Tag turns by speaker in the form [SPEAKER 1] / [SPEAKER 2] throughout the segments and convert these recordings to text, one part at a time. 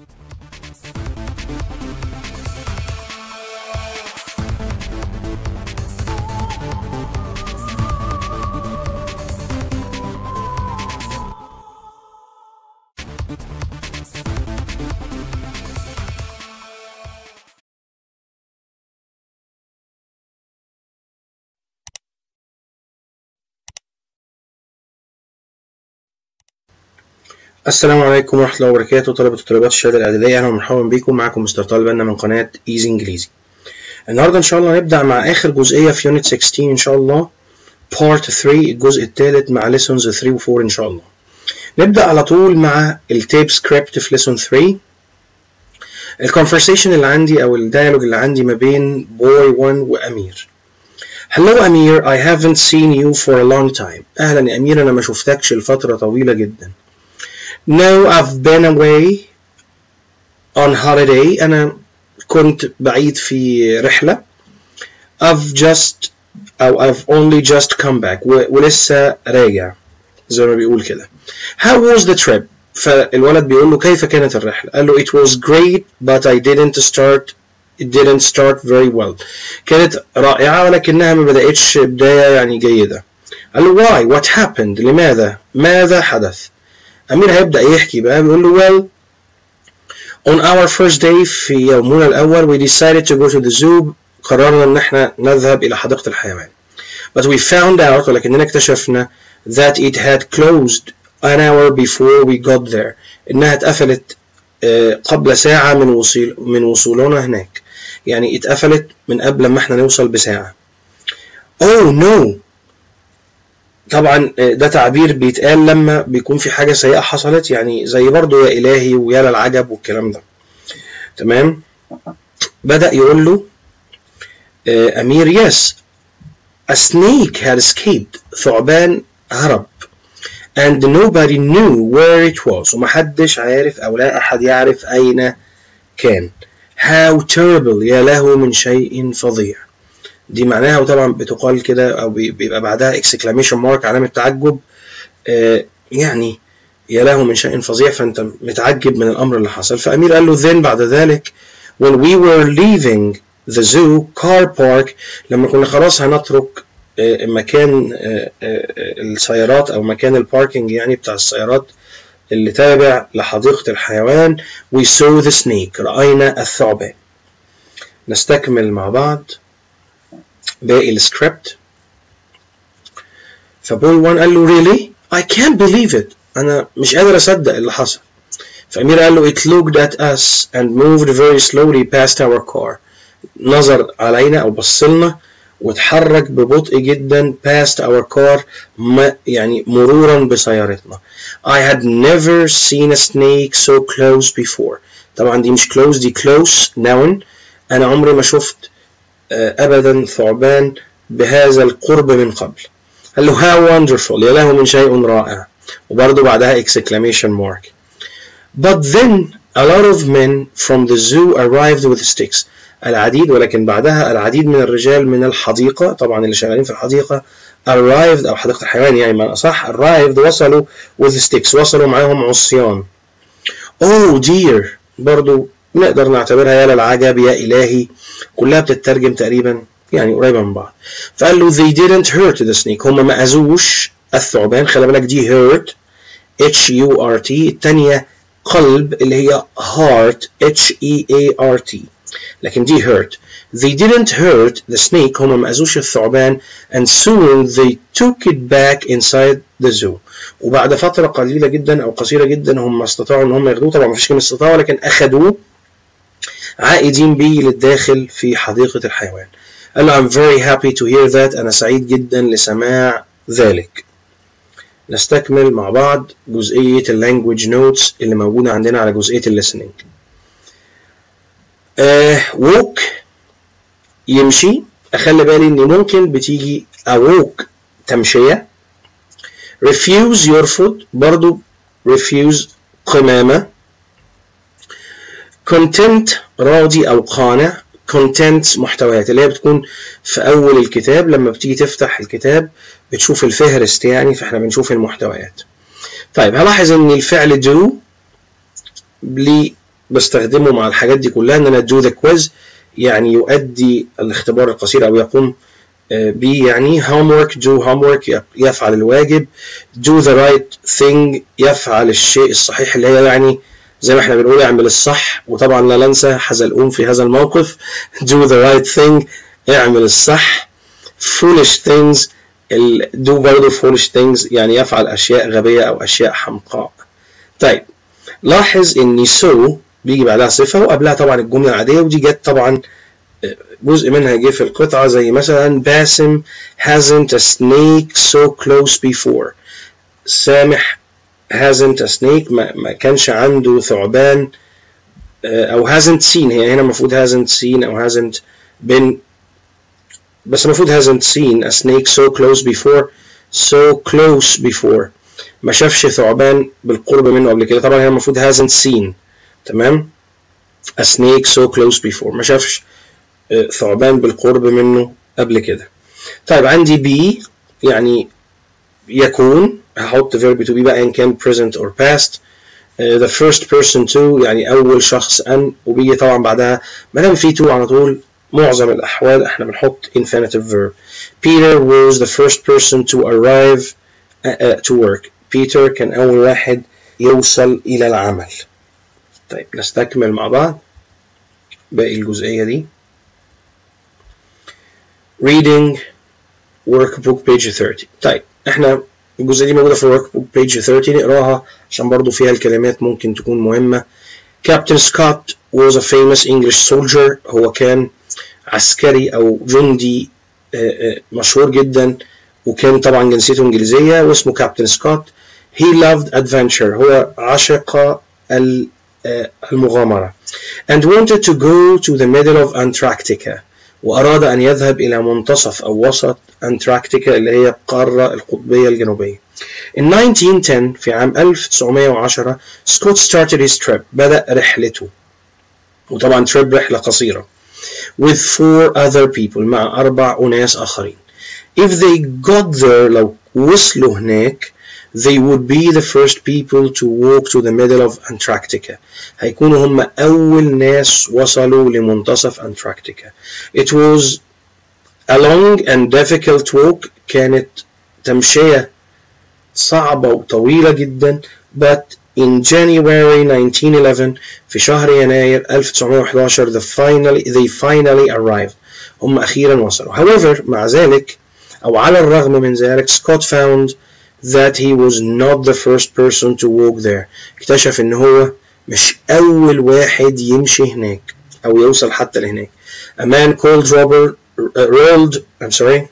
[SPEAKER 1] السلام عليكم ورحمة الله وبركاته طلبة وطالبات الشهادة الإعدادية أهلا ومرحبا بكم معكم مستر طالب أنا من قناة إيزي إنجليزي النهاردة إن شاء الله هنبدأ مع آخر جزئية في يونت 16 إن شاء الله Part 3 الجزء الثالث مع Lessons 3 و 4 إن شاء الله نبدأ على طول مع التيب سكريبت في Lesson 3 الكونفرسيشن اللي عندي أو الديالوج اللي عندي ما بين بوي 1 وأمير Hello أمير I haven't seen you for a long time أهلا يا أمير أنا ما شفتكش لفترة طويلة جدا No, I've been away on holiday. أنا كنت بعيد في رحلة. I've just أو I've only just come back و- ولسه راجع زي ما بيقول كده. How was the trip? فالولد بيقول له كيف كانت الرحلة؟ قال له it was great but I didn't start it didn't start very well. كانت رائعة ولكنها ما بدأتش بداية يعني جيدة. قال له why? What happened? لماذا؟ ماذا حدث؟ أمير هيبدأ يحكي بقى بيقول له well on our first day في يومنا الأول we decided to go to the zoo قررنا إن إحنا نذهب إلى حديقة الحيوان but we found out ولكننا اكتشفنا that it had closed an hour before we got there إنها اتقفلت آه، قبل ساعة من وصول من وصولنا هناك يعني اتقفلت من قبل ما احنا نوصل بساعة oh no طبعا ده تعبير بيتقال لما بيكون في حاجة سيئة حصلت يعني زي برضو يا إلهي ويا للعجب والكلام ده تمام بدأ يقول له آه، أمير yes a snake had escaped ثعبان هرب and nobody knew where it was ومحدش عارف أو لا أحد يعرف أين كان how terrible يا له من شيء فظيع دي معناها وطبعا بتقال كده او بي- بيبقى بعدها exclamation mark علامة تعجب آه، يعني يا له من شيء فظيع فانت متعجب من الامر اللي حصل فامير قال له then بعد ذلك when we were leaving the zoo car park لما كنا خلاص هنترك آه، مكان آه، آه، السيارات او مكان الباركينج يعني بتاع السيارات اللي تابع لحديقة الحيوان we saw the snake رأينا الثعبان نستكمل مع بعض باقي السكريبت فبوي 1 قال له really I can't believe it أنا مش قادر أصدق اللي حصل فأمير قال له it looked at us and moved very slowly past our car نظر علينا أو بصلنا واتحرك ببطء جدا past our car ما يعني مرورا بسيارتنا I had never seen a snake so close before طبعا دي مش close دي close noun أنا عمري ما شفت آه، أبدا ثعبان بهذا القرب من قبل قال له how wonderful يا له من شيء رائع وبرضه بعدها exclamation mark but then a lot of men from the zoo arrived with sticks العديد ولكن بعدها العديد من الرجال من الحديقة طبعا اللي شغالين في الحديقة arrived أو حديقة الحيوان يعني ما أصح arrived وصلوا with sticks وصلوا معاهم عصيان oh dear برضو نقدر نعتبرها يا للعجب يا إلهي كلها بتترجم تقريبا يعني قريبة من بعض فقال له they didn't hurt the snake هم ما أذوش الثعبان خلي بالك دي hurt H U R T التانية قلب اللي هي heart H E A R T لكن دي hurt they didn't hurt the snake هم ما أذوش الثعبان and soon they took it back inside the zoo وبعد فترة قليلة جدا أو قصيرة جدا هم استطاعوا إن هم ياخدوه طبعا مفيش كلمة استطاعوا لكن أخدوه عائدين بيه للداخل في حديقة الحيوان قال له I'm very happy to hear that أنا سعيد جدا لسماع ذلك نستكمل مع بعض جزئية اللانجوج نوتس اللي موجودة عندنا على جزئية الليسننج آه walk يمشي أخلي بالي إن ممكن بتيجي أووك تمشية refuse يرفض برضو refuse قمامة content راضي أو قانع contents محتويات اللي هي بتكون في أول الكتاب لما بتيجي تفتح الكتاب بتشوف الفهرست يعني فاحنا بنشوف المحتويات طيب هلاحظ ان الفعل do ليه بستخدمه مع الحاجات دي كلها ان انا do the quiz يعني يؤدي الاختبار القصير او يقوم به يعني homework do homework يفعل الواجب do the right thing يفعل الشيء الصحيح اللي هي يعني زي ما احنا بنقول يعمل الصح وطبعا لا ننسى حزلقوم في هذا الموقف do the right thing اعمل الصح foolish things do برضه foolish things يعني يفعل أشياء غبية أو أشياء حمقاء طيب لاحظ إن so بيجي بعدها صفة وقبلها طبعا الجملة العادية ودي جت طبعا جزء منها جه في القطعة زي مثلا باسم hasn't a snake so close before سامح hasn't a snake ما, ما كانش عنده ثعبان أو hasn't seen هي هنا المفروض hasn't seen أو hasn't been بس المفروض hasn't seen a snake so close before so close before ما شافش ثعبان بالقرب منه قبل كده طبعا هنا المفروض hasn't seen تمام a snake so close before ما شافش ثعبان بالقرب منه قبل كده طيب عندي be يعني يكون هحط verb to be بقى إن كان present or past uh, the first person to يعني أول شخص أن وبيجي طبعا بعدها ما دام في to على طول معظم الأحوال احنا بنحط infinitive verb Peter was the first person to arrive uh, uh, to work Peter كان أول واحد يوصل إلى العمل طيب نستكمل مع بعض باقي الجزئية دي reading workbook page 30 طيب احنا الجزئية دي موجودة في workbook page 30 نقراها عشان برضو فيها الكلمات ممكن تكون مهمة Captain Scott was a famous English soldier هو كان عسكري أو جندي مشهور جدا وكان طبعا جنسيته إنجليزية واسمه كابتن سكوت he loved adventure هو عشق المغامرة and wanted to go to the middle of Antarctica وأراد أن يذهب إلى منتصف أو وسط أنتاركتيكا اللي هي القارة القطبية الجنوبية. In 1910 في عام 1910 سكوت started his trip بدأ رحلته وطبعا trip رحلة قصيرة with four other people مع أربع أناس آخرين. If they got there لو وصلوا هناك they would be the first people to walk to the middle of Antarctica. هيكونوا هم أول ناس وصلوا لمنتصف أنتاركتيكا. It was a long and difficult walk. كانت تمشية صعبة وطويلة جدا but in January 1911 في شهر يناير 1911 the finally, they finally arrived. هم أخيرا وصلوا. However مع ذلك أو على الرغم من ذلك Scott found that he was not the first person to walk there اكتشف ان هو مش اول واحد يمشي هناك او يوصل حتى لهناك a man called Robert uh, Roald I'm sorry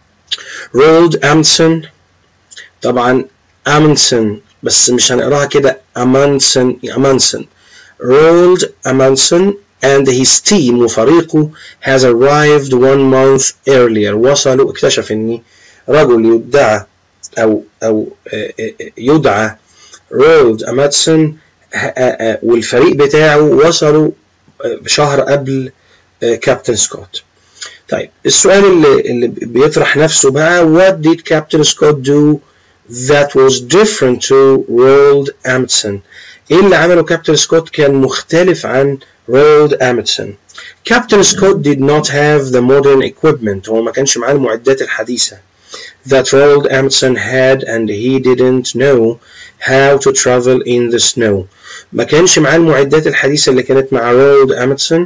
[SPEAKER 1] Roald Amundsen طبعا Amundsen بس مش هنقراها كده Amundsen Amundsen Roald Amundsen and his team وفريقه has arrived one month earlier وصلوا اكتشف ان رجل يدعى أو أو يدعى رولد أماتسون والفريق بتاعه وصلوا شهر قبل كابتن سكوت. طيب السؤال اللي, اللي بيطرح نفسه بقى what did Captain Scott do that was different to Roald Amundsen ايه اللي عمله كابتن سكوت كان مختلف عن رولد امundsen كابتن سكوت did not have the modern equipment هو ما كانش معاه المعدات الحديثة that Roald Amundsen had and he didn't know how to travel in the snow ما كانش معاه المعدات الحديثة اللي كانت مع رولد أمundsen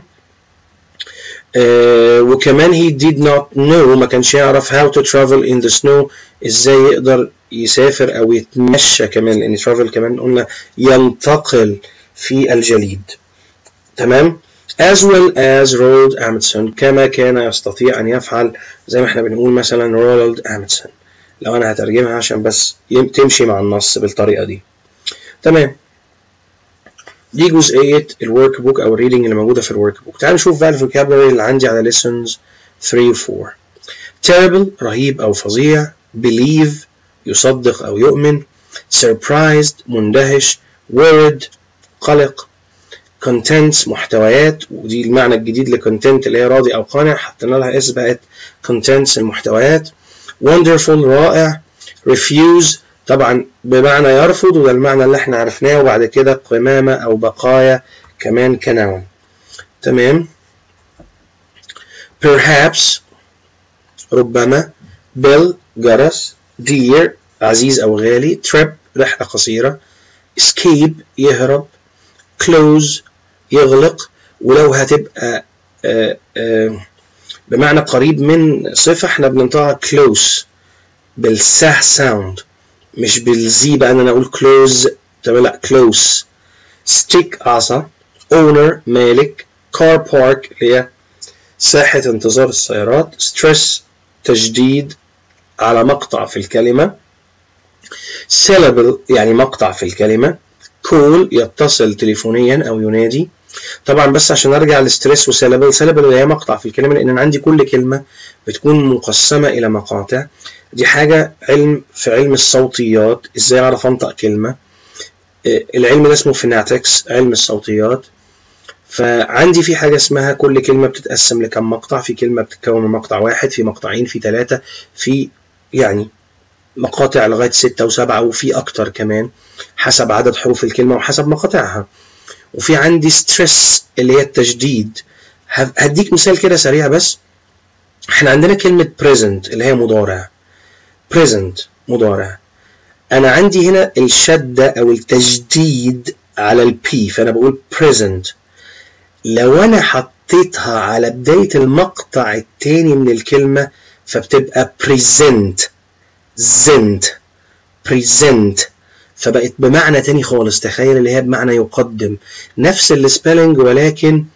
[SPEAKER 1] آه وكمان he did not know ما كانش يعرف how to travel in the snow ازاي يقدر يسافر او يتمشى كمان لان travel كمان قلنا ينتقل في الجليد تمام as well as Roald Amundsen كما كان يستطيع أن يفعل زي ما احنا بنقول مثلا رولد Amundsen لو أنا هترجمها عشان بس تمشي مع النص بالطريقة دي تمام دي جزئية الورك بوك أو الريدنج اللي موجودة في الورك بوك تعالوا نشوف بقى الفوكابولري اللي عندي على lessons 3 و 4 terrible رهيب أو فظيع believe يصدق أو يؤمن surprised مندهش worried قلق contents محتويات ودي المعنى الجديد لcontent اللي هي راضي أو قانع حطينا لها اس بقت contents المحتويات wonderful رائع refuse طبعا بمعنى يرفض وده المعنى اللي احنا عرفناه وبعد كده قمامة أو بقايا كمان كنون تمام perhaps ربما bill جرس dear عزيز أو غالي trip رحلة قصيرة escape يهرب close يغلق ولو هتبقى آآ آآ بمعنى قريب من صفة احنا بننطقها close بالسه ساوند مش بالزي بقى ان انا اقول close تمام لا close stick عصا owner مالك car park اللي هي ساحة انتظار السيارات stress تجديد على مقطع في الكلمة syllable يعني مقطع في الكلمة call يتصل تليفونيا أو ينادي طبعا بس عشان ارجع لستريس وسيلابل سيلابل اللي هي مقطع في الكلمه لان انا عندي كل كلمه بتكون مقسمه الى مقاطع دي حاجه علم في علم الصوتيات ازاي اعرف انطق كلمه العلم ده اسمه فيناتكس علم الصوتيات فعندي في حاجه اسمها كل كلمه بتتقسم لكم مقطع في كلمه بتتكون من مقطع واحد في مقطعين في ثلاثه في يعني مقاطع لغايه ستة وسبعة وفي أكتر كمان حسب عدد حروف الكلمة وحسب مقاطعها وفي عندي ستريس اللي هي التجديد هديك مثال كده سريع بس احنا عندنا كلمة present اللي هي مضارع present مضارع انا عندي هنا الشدة او التجديد على البي فانا بقول present لو انا حطيتها على بداية المقطع التاني من الكلمة فبتبقى present زنت present فبقت بمعنى تاني خالص تخيل اللي هي بمعنى يقدم نفس السبيلنج ولكن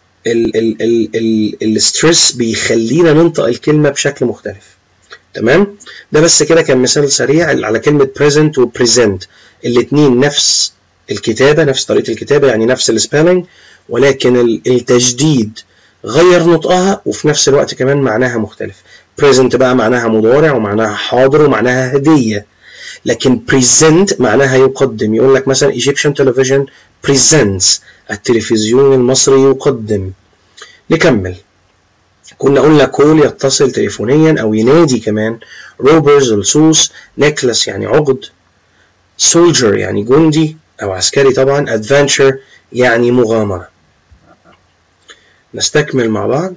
[SPEAKER 1] الستريس بيخلينا ننطق الكلمة بشكل مختلف تمام ده بس كده كان مثال سريع على كلمة present و present الاتنين نفس الكتابة نفس طريقة الكتابة يعني نفس السبيلنج ولكن التجديد غير نطقها وفي نفس الوقت كمان معناها مختلف present بقى معناها مضارع ومعناها حاضر ومعناها هدية لكن present معناها يقدم يقول لك مثلا Egyptian television presents التلفزيون المصري يقدم نكمل كنا قلنا كول يتصل تليفونيا او ينادي كمان روبرز لصوص نيكلس يعني عقد soldier يعني جندي او عسكري طبعا adventure يعني مغامرة نستكمل مع بعض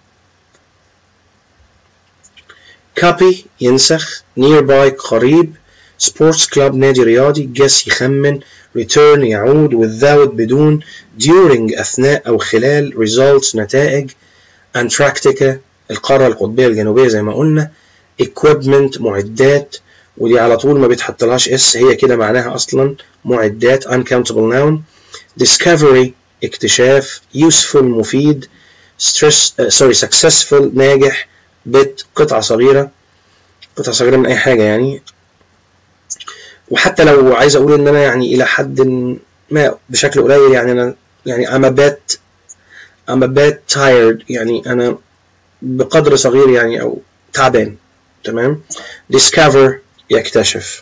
[SPEAKER 1] copy ينسخ nearby قريب سبورتس كلاب نادي رياضي guess يخمن return يعود without بدون during أثناء أو خلال results نتائج Antarctica القارة القطبية الجنوبية زي ما قلنا equipment معدات ودي على طول ما بيتحطلهاش اس هي كده معناها أصلا معدات uncountable noun discovery اكتشاف useful مفيد stress uh, sorry successful ناجح bit قطعة صغيرة قطعة صغيرة من أي حاجة يعني وحتى لو عايز اقول ان انا يعني الى حد ما بشكل قليل يعني انا يعني I'm a bit I'm a bit tired يعني انا بقدر صغير يعني او تعبان تمام discover يكتشف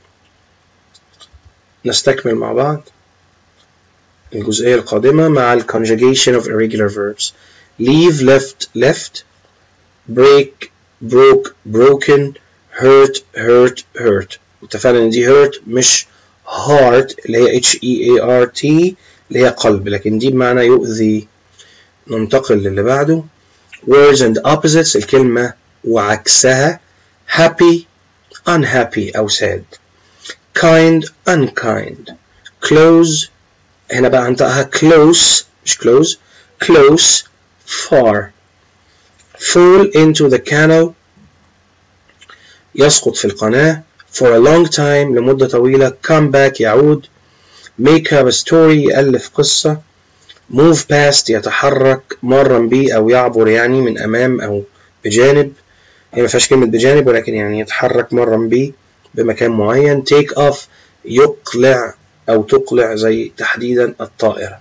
[SPEAKER 1] نستكمل مع بعض الجزئية القادمة مع ال conjugation of irregular verbs leave left left break broke broken hurt hurt hurt اتفقنا ان دي hurt مش heart اللي هي H E A R T اللي هي قلب لكن دي بمعنى يؤذي ننتقل للي بعده words and opposites الكلمة وعكسها happy unhappy أو sad kind unkind close هنا بقى انطقها close مش close close far fall into the canal يسقط في القناة for a long time لمدة طويلة come back يعود make up a story يألف قصة move past يتحرك مرا به أو يعبر يعني من أمام أو بجانب هي ما فيهاش كلمة بجانب ولكن يعني يتحرك مرا به بمكان معين take off يقلع أو تقلع زي تحديدا الطائرة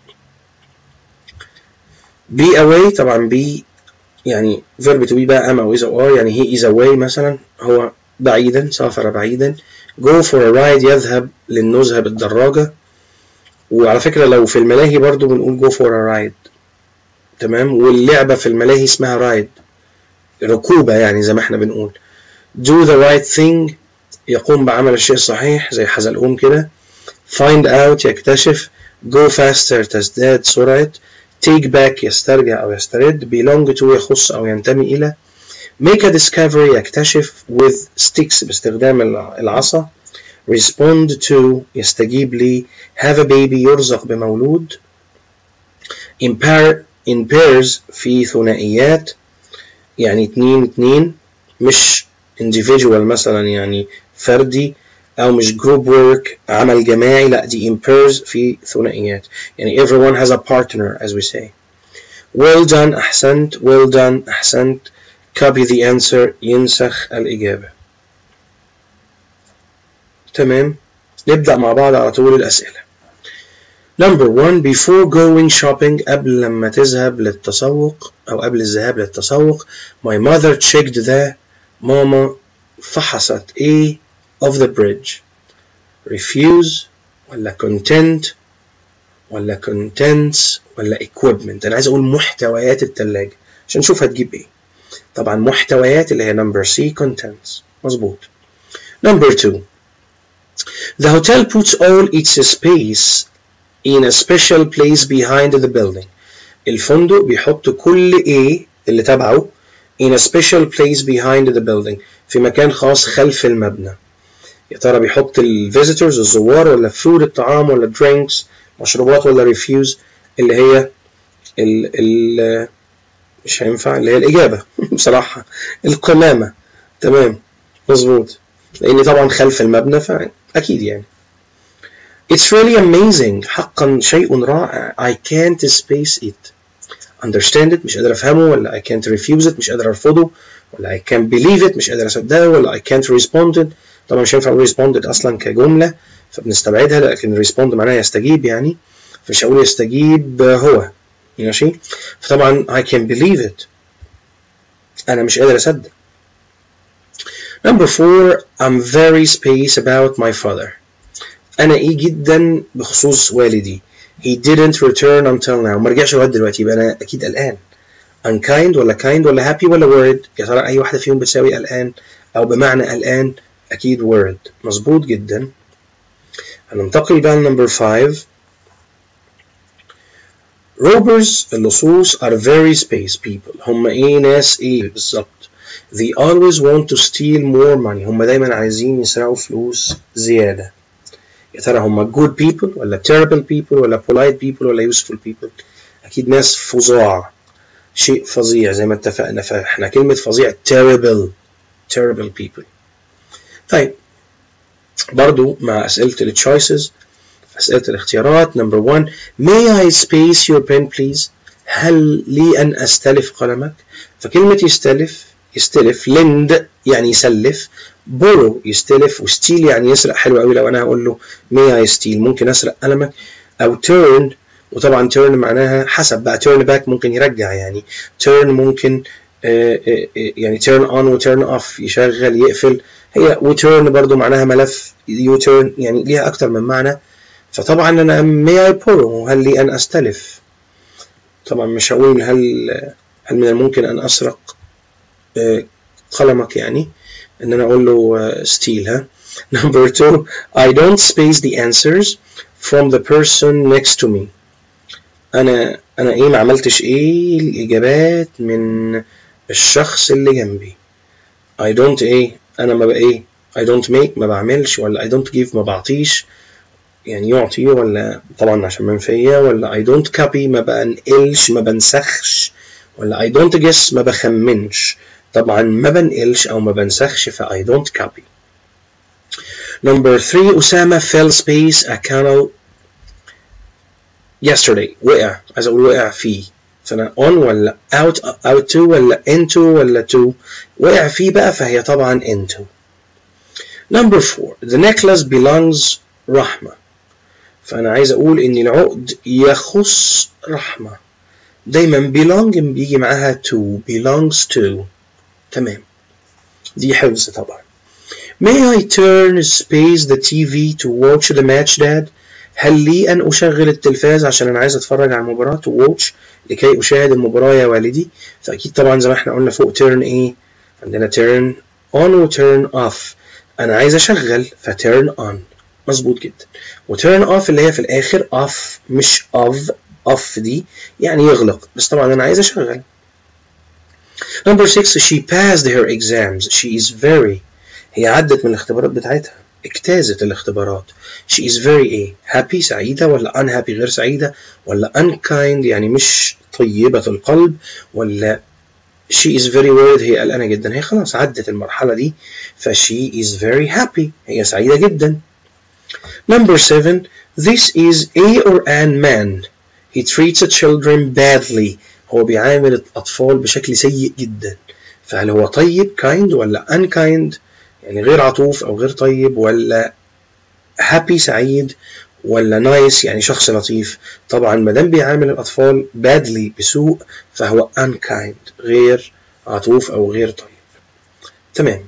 [SPEAKER 1] be away طبعا be يعني verb to be بقى am أو is أو are يعني he is away مثلا هو بعيدا سافر بعيدا go for a ride يذهب للنزهة بالدراجة وعلى فكرة لو في الملاهي برضو بنقول go for a ride تمام واللعبة في الملاهي اسمها ride ركوبة يعني زي ما احنا بنقول do the right thing يقوم بعمل الشيء الصحيح زي حزلقوم كده find out يكتشف go faster تزداد سرعة take back يسترجع أو يسترد belong to يخص أو ينتمي إلى make a discovery يكتشف with sticks باستخدام العصا respond to يستجيب لي have a baby يرزق بمولود in, pair, in pairs في ثنائيات يعني اتنين اتنين مش individual مثلا يعني فردي أو مش group work عمل جماعي لا دي in pairs في ثنائيات يعني everyone has a partner as we say well done أحسنت well done أحسنت copy the answer ينسخ الإجابة تمام نبدأ مع بعض على طول الأسئلة Number one before going shopping قبل لما تذهب للتسوق أو قبل الذهاب للتسوق my mother checked the ماما فحصت A of the bridge refuse ولا content ولا contents ولا equipment أنا عايز أقول محتويات التلاجة عشان نشوف هتجيب إيه طبعا محتويات اللي هي number C contents مظبوط number two the hotel puts all its space in a special place behind the building الفندق بيحط كل A اللي تبعه in a special place behind the building في مكان خاص خلف المبنى يا ترى بيحط الفيزيتورز الزوار ولا فود الطعام ولا درينكس مشروبات ولا ريفيوز اللي هي ال ال مش هينفع اللي هي الإجابة بصراحة القمامة تمام مظبوط لأن طبعا خلف المبنى فأكيد يعني It's really amazing حقا شيء رائع I can't space it understand it مش قادر أفهمه ولا I can't refuse it مش قادر أرفضه ولا I can't believe it مش قادر أصدقه ولا I can't respond it طبعا مش هينفع أقول respond it أصلا كجملة فبنستبعدها لكن respond معناها يستجيب يعني فمش هقول يستجيب هو ماشي فطبعا I can't believe it أنا مش قادر أصدق Number four I'm very space about my father أنا إيه جدا بخصوص والدي He didn't return until now ما رجعش لغاية دلوقتي يبقى أنا أكيد قلقان unkind ولا kind ولا happy ولا worried يا ترى أي واحدة فيهم بتساوي قلقان أو بمعنى قلقان أكيد worried مظبوط جدا هننتقل بقى لنمبر 5 robbers اللصوص are very space people هم إيه ناس إيه بالظبط they always want to steal more money هم دايما عايزين يسرقوا فلوس زيادة يا ترى هم good people ولا terrible people ولا polite people ولا useful people أكيد ناس فظاع شيء فظيع زي ما اتفقنا فاحنا كلمة فظيع terrible terrible people طيب برضو مع أسئلة التشويسز أسئلة الاختيارات number one may I space your pen please هل لي أن أستلف قلمك فكلمة يستلف يستلف lend يعني يسلف borrow يستلف وستيل يعني يسرق حلو قوي لو انا هقول له may I steal ممكن اسرق قلمك او turn وطبعا turn معناها حسب بقى turn back ممكن يرجع يعني turn ممكن يعني turn on و turn off يشغل يقفل هي و turn برضو معناها ملف you turn يعني ليها اكتر من معنى فطبعا انا may I borrow هل لي ان استلف طبعا مش هقول هل هل من الممكن ان اسرق قلمك يعني ان انا اقول له steal ها number two I don't space the answers from the person next to me انا انا ايه ما عملتش ايه الاجابات من الشخص اللي جنبي I don't ايه انا ما بقى ايه I don't make ما بعملش ولا I don't give ما بعطيش يعني يعطي ولا طبعا عشان منفية ولا I don't copy ما بنقلش ما بنسخش ولا I don't guess ما بخمنش طبعا ما بنقلش او ما بنسخش ف I don't copy number three أسامة fell space a canal yesterday وقع عايز اقول وقع فيه فانا on ولا out out to ولا into ولا to وقع فيه بقى فهي طبعا into number four the necklace belongs رحمة فانا عايز اقول ان العقد يخص رحمة دايما belong بيجي معاها to belongs to تمام دي حفظ طبعا May I turn space the TV to watch the match dad هل لي أن أشغل التلفاز عشان أنا عايز أتفرج على المباراة to watch لكي أشاهد المباراة يا والدي فأكيد طبعا زي ما احنا قلنا فوق turn إيه عندنا turn on و turn off أنا عايز أشغل ف turn on مظبوط جدا وتيرن اوف اللي هي في الاخر اوف مش اوف اوف دي يعني يغلق بس طبعا انا عايز اشغل Number six, she passed her exams. She is very هي عدت من الاختبارات بتاعتها اجتازت الاختبارات she is very ايه happy سعيدة ولا unhappy غير سعيدة ولا unkind يعني مش طيبة القلب ولا she is very worried هي قلقانة جدا هي خلاص عدت المرحلة دي ف she is very happy هي سعيدة جدا Number seven this is a or an man he treats the children badly هو بيعامل الأطفال بشكل سيء جدا فهل هو طيب kind ولا unkind يعني غير عطوف أو غير طيب ولا happy سعيد ولا نايس يعني شخص لطيف طبعا ما دام بيعامل الأطفال badly بسوء فهو unkind غير عطوف أو غير طيب تمام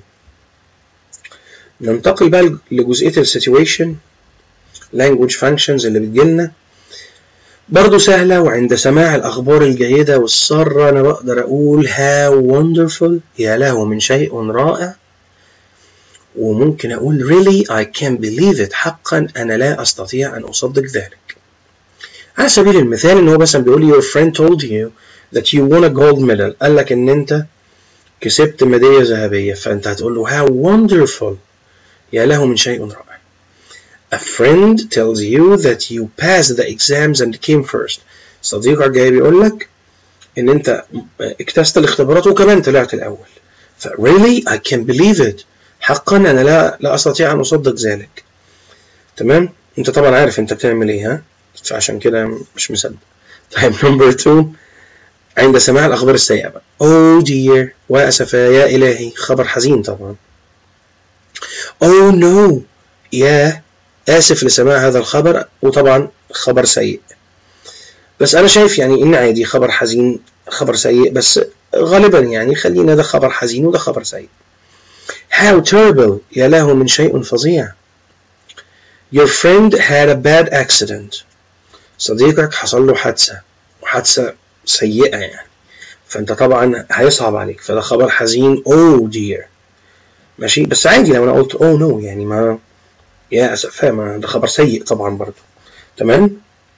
[SPEAKER 1] ننتقل بقى لجزئية السيتويشن language functions اللي بتجيلنا برضو سهلة وعند سماع الأخبار الجيدة والسارة أنا بقدر أقول how wonderful يا له من شيء رائع وممكن أقول really I can't believe it حقا أنا لا أستطيع أن أصدق ذلك على سبيل المثال إن هو مثلا بيقول لي your friend told you that you won a gold medal قال لك إن أنت كسبت ميدالية ذهبية فأنت هتقول له how wonderful يا له من شيء رائع A friend tells you that you passed the exams and came first. صديقك جاي بيقول لك ان انت اجتزت الاختبارات وكمان طلعت الاول. ف really I can't believe it. حقا انا لا لا استطيع ان اصدق ذلك. تمام؟ انت طبعا عارف انت بتعمل ايه ها؟ فعشان كده مش مصدق. طيب نمبر 2 عند سماع الاخبار السيئه بقى. Oh dear واسفا يا الهي خبر حزين طبعا. Oh no يا آسف لسماع هذا الخبر وطبعا خبر سيء بس أنا شايف يعني إن عادي خبر حزين خبر سيء بس غالبا يعني خلينا ده خبر حزين وده خبر سيء How terrible يا له من شيء فظيع Your friend had a bad accident صديقك حصل له حادثة وحادثة سيئة يعني فأنت طبعا هيصعب عليك فده خبر حزين oh dear ماشي بس عادي لو أنا قلت oh no يعني ما يا أسفة ما ده خبر سيء طبعا برضو تمام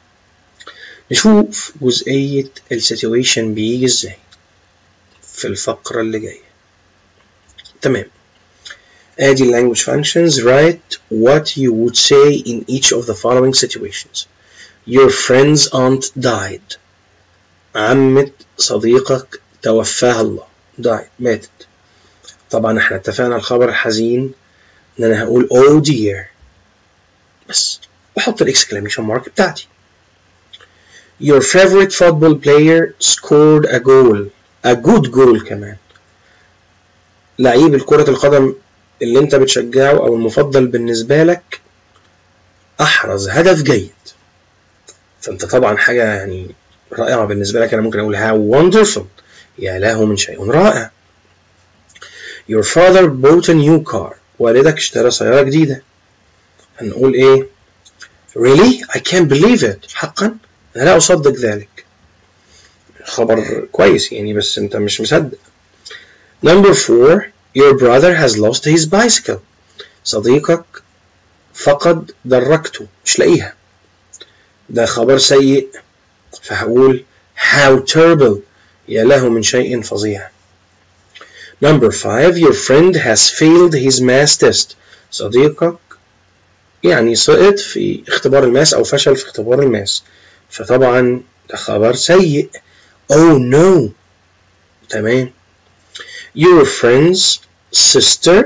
[SPEAKER 1] نشوف جزئية السيتويشن بيجي ازاي في الفقرة اللي جاية تمام ادي language functions write what you would say in each of the following situations your friend's aunt died عمة صديقك توفاها الله died ماتت طبعا احنا اتفقنا الخبر الحزين ان انا هقول oh dear بس بحط الاكسكلاميشن مارك بتاعتي Your favorite football player scored a goal a good goal كمان لعيب الكرة القدم اللي انت بتشجعه او المفضل بالنسبة لك احرز هدف جيد فانت طبعا حاجة يعني رائعة بالنسبة لك انا ممكن اقول how wonderful يا له من شيء رائع Your father bought a new car والدك اشترى سيارة جديدة هنقول ايه really I can't believe it حقا انا لا اصدق ذلك خبر كويس يعني بس انت مش مصدق number four your brother has lost his bicycle صديقك فقد دراجته مش لاقيها ده خبر سيء فهقول how terrible يا له من شيء فظيع number five your friend has failed his math test صديقك يعني سقط في اختبار الماس أو فشل في اختبار الماس فطبعا ده خبر سيء oh no تمام your friend's sister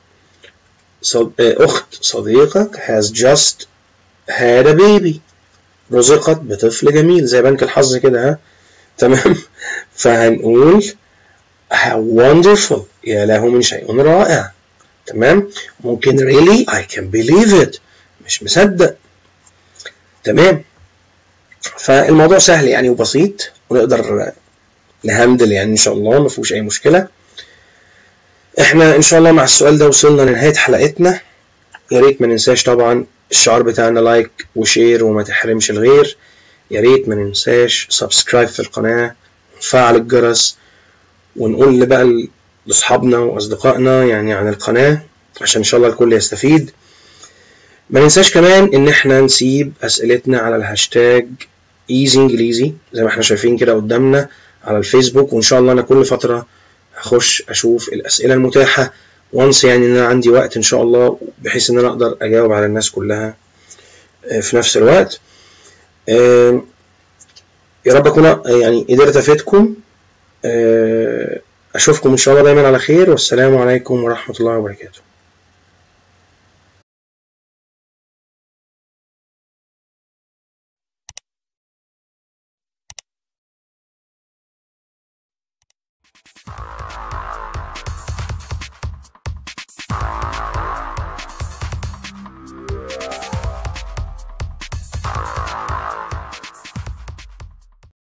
[SPEAKER 1] أخت صديقك has just had a baby رزقت بطفل جميل زي بنك الحظ كده ها تمام فهنقول how wonderful يا له من شيء رائع تمام ممكن really I can believe it مش مصدق تمام فالموضوع سهل يعني وبسيط ونقدر نهندل يعني ان شاء الله ما فيهوش اي مشكله احنا ان شاء الله مع السؤال ده وصلنا لنهايه حلقتنا يا ريت ما ننساش طبعا الشعار بتاعنا لايك وشير وما تحرمش الغير يا ريت ما ننساش سبسكرايب في القناه ونفعل الجرس ونقول بقى لاصحابنا واصدقائنا يعني عن القناه عشان ان شاء الله الكل يستفيد ما ننساش كمان ان احنا نسيب اسئلتنا على الهاشتاج ايزي انجليزي زي ما احنا شايفين كده قدامنا على الفيسبوك وان شاء الله انا كل فتره هخش اشوف الاسئله المتاحه وانس يعني ان انا عندي وقت ان شاء الله بحيث ان انا اقدر اجاوب على الناس كلها في نفس الوقت يا رب اكون يعني قدرت افيدكم اشوفكم ان شاء الله دايما على خير والسلام عليكم ورحمه الله وبركاته